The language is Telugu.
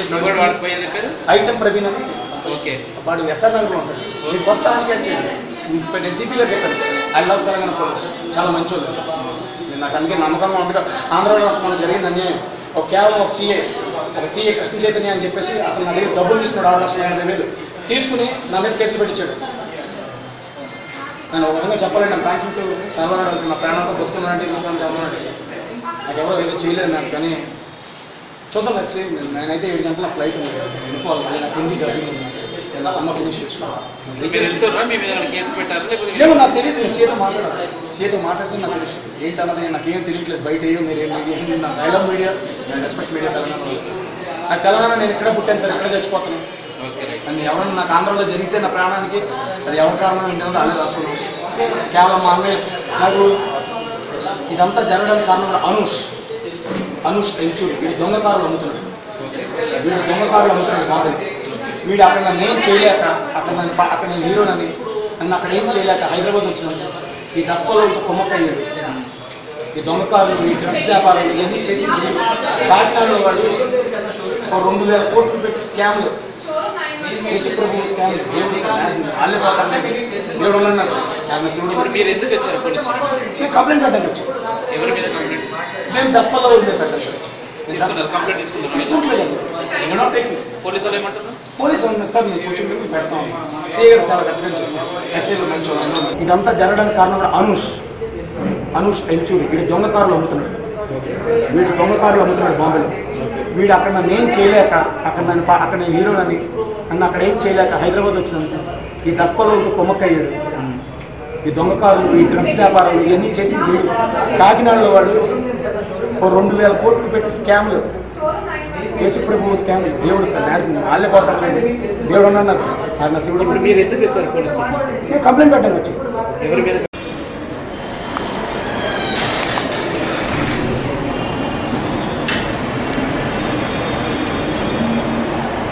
చేసిన ఎవరు వాడు పోయి చెప్పారు ఐటమ్ ప్రవీణ్ అని ఓకే వాడు ఎస్ఆర్ నగర్లో ఉంటాడు నేను ఫస్ట్ ఆయనకి వచ్చాడు ఇప్పుడు నేను సిపిలో చెప్పాను ఐ లవ్ తెలంగాణ పోలీస్ చాలా మంచోళ్ళు నేను నాకు అందుకే నమ్మకంగా ఉండగా ఆంధ్రాలో మనకు జరిగింది అన్యాయం ఒక కేవలం ఒక సీఏ ఒక సీఏ కృష్ణ చైతన్య అని చెప్పేసి అతను నా దగ్గర డబ్బులు తీసుకున్నాడు ఆరు లక్షల ఎనభై వేలు తీసుకుని నా మీద కేసులు పెట్టించాడు నేను ఒక విధంగా చెప్పలేను నేను థ్యాంక్స్ టు చంద్రబాబు నాయుడు నా ప్రాణాలతో బతుకున్నానంటే చూసుకున్నాను చంద్రబాబు నాయుడు నాకు ఎవరో ఏదో చేయలేదు నాకు కానీ చూద్దాం వచ్చి నేనైతే ఏడు గంటల ఫ్లైట్ ఉంది వెళ్ళిపోవాలి మళ్ళీ నాకు హిందీ డబ్బింగ్ ఉంది నేను నా సమ్మర్ ఫినిష్ మీరు వెళ్తున్నారా మీ మీద ఏమైనా కేసు పెట్టారా లేకపోతే ఏమో నాకు తెలియదు నేను సీత మాట్లాడాలి సీత మాట్లాడితే నాకు తెలుసు ఏంటన్నది నాకేం తెలియట్లేదు బయట ఏమో మీరు ఏం మీడియా నాకు ఐ లవ్ మీడియా నేను రెస్పెక్ట్ మీడియా తెలంగాణ నాకు తెలంగాణ నేను ఇక్కడే పుట్టాను సార్ ఇక్కడే చచ్చిపోతాను ఓకే రైట్ నన్ను ఎవరైనా నాకు ఆంధ్రలో జరిగితే నా ప్రాణానికి అది ఎవరి కారణం ఏంటన్నది అదే రాసుకున్నాను కేవలం మా అన్నయ్య నాకు ఇదంతా జరగడానికి కారణం కూడా అనుష్ అనుష్ ఎంచూరి వీడు దొంగ కారులు అమ్ముతున్నాడు వీడు దొంగ కారులు అమ్ముతున్నాడు మామూలు వీడు అక్కడ నన్ను ఏం చేయలేక అక్కడ నన్ను ప- అక్కడ నేను హీరోనని నన్ను అక్కడ ఏం చేయలేక హైదరాబాద్ వచ్చినాను ఈ దసపలో కొమ్మక్కయ్యాడు ఈ దొంగ కార్లు ఈ డ్రగ్స్ వ్యాపారాలు ఇవన్నీ చేసి కాకినాడలో వాళ్ళు ఒక రెండు వేల కోట్లు పెట్టి స్కామ్లు యేసు ప్రభు స్కామ్ దేవుడి నాశనం వాళ్ళే పోతారంటే దేవుడు ఉన్నాడు ఆయన శివుడు ఇప్పుడు మీరు ఎందుకు వచ్చారు పోలీసు నేను కంప్లైంట్ పెట్టాను వచ్చి ఎవరి మీద కంప్లైంట్ నేను దసపల్లో ఉండే పెట్టాను నేను దస- తీసుకున్నారు కంప్లైంట్ తీసుకున్నారు తీసుకుంటలేదు నేను నాట్ టేకింగ్ పోలీసు వాళ్ళు ఏమంటారు పోలీసు ఉన్నారు సార్ నేను కొంచెం మేము పెడతాం సిఐ గారు చాలా గట్టిగా చెప్పారు ఎస్ఐలు మంచి వాళ్ళు. ఇదంతా జరగడానికి కారణం కూడా అనుష్ అనుష్ ఎల్చూరి వీడు దొంగ కారులు అమ్ముతున్నాడు వీడు దొంగ కారులు అమ్ముతున్నాడు బాంబేలో వీడు అక్కడ నన్ను ఏం చేయలేక అక్కడ నన్ను ప- అక్కడ నేను హీరోనని నన్ను అక్కడ ఏం చేయలేక హైదరాబాద్ వచ్చినాను ఈ దసపల్లంతో కొమ్మక్కయ్యాడు ఈ దొంగ కారులు ఈ డ్రగ్స్ వ్యాపారాలు ఇవన్నీ చేసి వీడు కాకినాడలో వాళ్ళు ఓ రెండు వేల కోట్లు పెట్టి స్కామ్లు యేసు ప్రభు స్కామ్ దేవుడు నాశనం వాళ్ళే పోతారండి దేవుడు అన్నారు ఆయన శివుడు ఇప్పుడు మీరు ఎందుకు వచ్చారు పోలీసు నేను కంప్లైంట్ పెట్టాను వచ్చి ఎవరి మీద